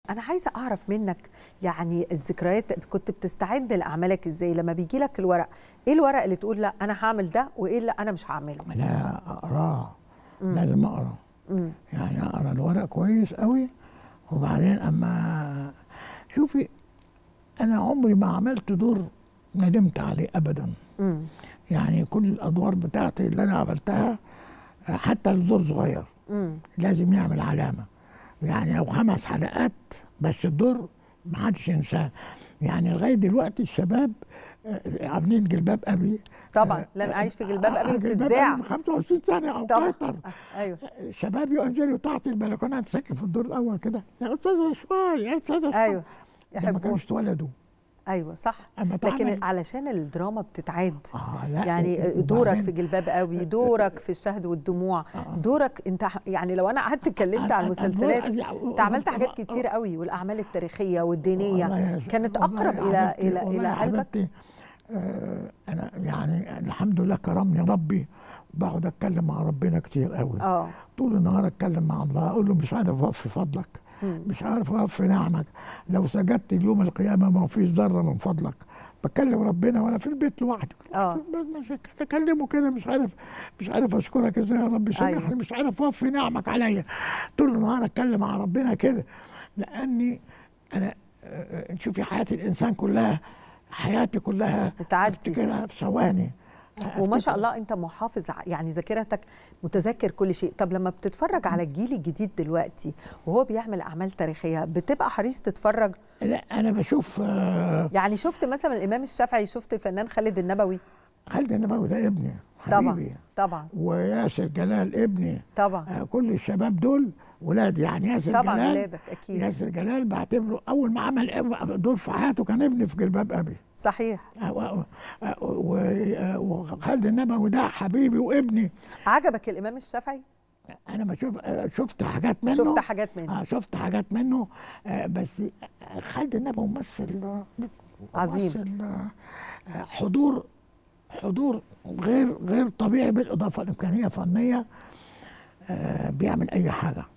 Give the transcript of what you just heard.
انا عايزه اعرف منك يعني الذكريات كنت بتستعد لاعمالك ازاي لما بيجي لك الورق ايه الورق اللي تقول لا انا هعمل ده وايه اللي انا مش هعمله لا اقراه لازم اقرا مم. يعني اقرا الورق كويس قوي وبعدين اما شوفي انا عمري ما عملت دور ندمت عليه ابدا مم. يعني كل الادوار بتاعتي اللي انا عملتها آه، حتى الدور صغير مم. لازم يعمل علامه يعني لو خمس حلقات بس الدور ما حدش ينساه يعني لغايه دلوقتي الشباب آه، عاملين جلباب ابي طبعا لن اعيش في جلباب ابي جلباب بتتذاع أبي من 25 سنه او طبعا اكتر آه، ايوه شباب ينزلوا تحت البلكونات ساكن في الدور الاول كده يا استاذ رشوان يا استاذ رشوان ايوه ده ما يحبون كانوش اتولدوا ايوه صح اما لكن اتعمل- علشان الدراما بتتعاد اه لا يعني و- دورك وبعدين في جلباب قوي دورك في الشهد والدموع آه. دورك انت ح- يعني لو انا قعدت اتكلمت عن أدوار- المسلسلات يعني- انت عملت حاجات كتير قوي والاعمال التاريخيه والدينيه والله يا ش- كانت والله اقرب يا الى حبيبتي- الى والله الى يا قلبك حبيبتي، آه انا يعني الحمد لله كرمني ربي بقعد اتكلم مع ربنا كتير قوي اه طول النهار اتكلم مع الله اقول له مش عارف اقف في فضلك مم. مش عارف اقف في نعمك لو سجدت اليوم القيامه ما فيش ذره من فضلك بكلم ربنا وانا في البيت لوحدي آه. مش اكلمه كده مش عارف مش عارف اشكرك ازاي يا رب سامحني أيوة. مش عارف اقف في نعمك عليا طول النهار اتكلم مع ربنا كده لاني انا آه، آه، شوفي حياه الانسان كلها حياتي كلها بتعدي. افتكرها في ثواني وما شاء أفتكر- الله انت محافظ ع- يعني ذاكرتك متذكر كل شيء طب لما بتتفرج على الجيل الجديد دلوقتي وهو بيعمل اعمال تاريخيه بتبقى حريص تتفرج لا انا بشوف آه، يعني شفت مثلا الامام الشافعي شفت الفنان خالد النبوي خالد النبوي ده ابني طبعا حبيبي طبعا وياسر جلال ابني طبعا آه، كل الشباب دول ولادي يعني ياسر طبعا جلال ولادك اكيد ياسر جلال بعتبره اول ما عمل دور في حياته كان ابني في جلباب ابي صحيح آه، و- آه، و- آه، وخالد النبوي ده حبيبي وابني عجبك الامام الشافعي انا بشوف آه، شفت حاجات منه شفت حاجات منه آه شفت حاجات منه آه بس آه، خالد النبوي ممثل آه، عظيم. ممثل آه، حضور حضور غير غير طبيعي بالاضافه لامكانيه فنيه آه بيعمل اي حاجه